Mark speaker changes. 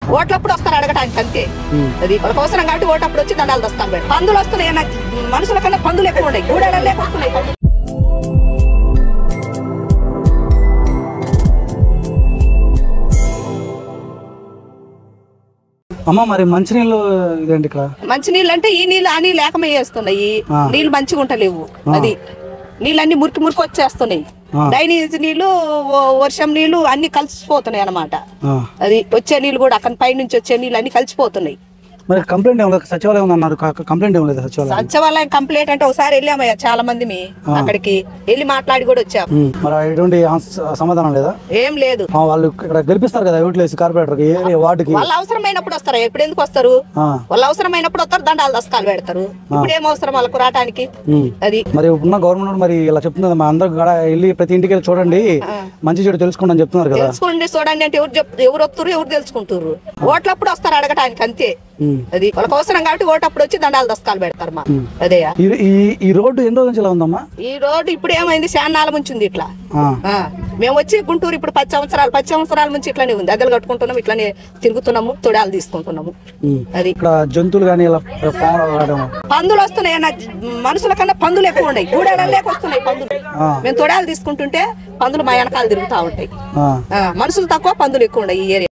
Speaker 1: ఓట్లప్పుడు వస్తారు అడగటానికి అంతే అది వాళ్ళకి అవసరం కాబట్టి ఓటప్పుడు వచ్చి దండాలు దస్తాను పెట్టి పందులు వస్తున్నాయి నాకు మనుషుల కన్నా పందులు ఎక్కువ ఉన్నాయి గూడెడలే వస్తున్నాయి పందులు
Speaker 2: అమ్మ మరి మంచినీళ్ళు ఇదేంటి ఇక్కడ
Speaker 1: మంచి నీళ్ళు అంటే ఈ నీళ్ళు ఆ నీళ్ళు ఏకమయ్యేస్తున్నాయి
Speaker 2: ఆ.
Speaker 1: నీళ్ళు మంచిగా ఉంటలేవు అది నీళ్ళన్నీ మురికి మురికి వచ్చేస్తున్నాయి
Speaker 2: ఆ.
Speaker 1: డ్రైనేజ్ నీళ్ళు ఓ- వర్షం నీళ్ళు అన్ని కలిసిపోతున్నాయి అన్నమాట
Speaker 2: ఆ.
Speaker 1: అది వచ్చే నీళ్ళు కూడా అక్కడ పై నుంచి వచ్చే నీళ్ళు అన్ని కలిసిపోతున్నాయి
Speaker 2: మరి కంప్లైంట్ ఏం లేదు సచివాలయం ఉంది అన్నారు కా- కంప్లైంట్ ఏం లేదు సచివాలయం
Speaker 1: సచివాలయం కంప్లైంట్ అంటే ఒకసారి వెళ్ళామయ్యా చాలా మంది మీ అక్కడికి వెళ్ళి మాట్లాడి కూడా వచ్చాం
Speaker 2: ఉమ్. మరి ఎటువంటి ఆన్స్- సమాధానం లేదా
Speaker 1: ఏం లేదు
Speaker 2: ఆ, వాళ్ళు ఇక్కడ గెలిపిస్తారు కదా ఓట్లు వేసి కార్పొరేటర్కి ఏ వార్డుకి
Speaker 1: వాళ్ళు అవసరమైనప్పుడు వస్తారు ఎప్పుడు ఎందుకు వస్తారు
Speaker 2: ఆ.
Speaker 1: వాళ్ళు అవసరమైనప్పుడు వస్తారు దండాలు దస్తకాలు పెడతారు ఇప్పుడు ఏం అవసరం వాళ్ళకు రావటానికి
Speaker 2: ఉమ్.
Speaker 1: అది
Speaker 2: మరి ఉన్న గవర్నమెంట్ మరి ఇలా చెప్తుంది మా అందరూ కూడా వెళ్ళి ప్రతి ఇంటికి వెళ్ళి చూడండి మంచి చెడు తెలుసుకోండి అని చెప్తున్నారు కదా
Speaker 1: తెలుసుకోండి చూడండి అంటే ఎవరు చెప్ ఎవరు వస్తారు ఎవరు తెలుసుకుంటారు ఓట్లప్పుడు వస్తారు అడగటానికి అంతే
Speaker 2: ఉమ్.
Speaker 1: అది వాళ్ళకి అవసరం కాబట్టి ఓటప్పుడు వచ్చి దండాలు దస్తకాలు పెడతారు మా అదే
Speaker 2: ఈ ఈ ఈ రోడ్డు ఎన్ని రోజుల నుంచి ఇలా ఉందమ్మా
Speaker 1: ఈ రోడ్డు ఇప్పుడు ఏమైంది శానాల నుంచి ఉంది ఇట్లా
Speaker 2: ఆ.
Speaker 1: ఆ, మేము వచ్చి గుంటూరు ఇప్పుడు పది సంవత్సరాలు పది సంవత్సరాల నుంచి ఇట్లానే ఉంది అద్దెలు కట్టుకుంటున్నాం ఇట్లానే తిరుగుతున్నాము తొడాలు తీసుకుంటున్నాము
Speaker 2: ఉమ్.
Speaker 1: అది
Speaker 2: ఇక్కడ జంతువులు కానీ ఇలా పాములు రావడం
Speaker 1: పందులు వస్తున్నాయి అన్న మనుషుల కన్నా పందులు ఎక్కువ ఉన్నాయి గూడెడలేక వస్తున్నాయి పందులు
Speaker 2: ఆ.
Speaker 1: మేము తొడాలు తీసుకుంటుంటే పందులు మా వెనకాల తిరుగుతా ఉంటాయి
Speaker 2: ఆ.
Speaker 1: ఆ, మనుషులు తక్కువ పందులు ఎక్కువ ఉన్నాయి ఈ ఏరియా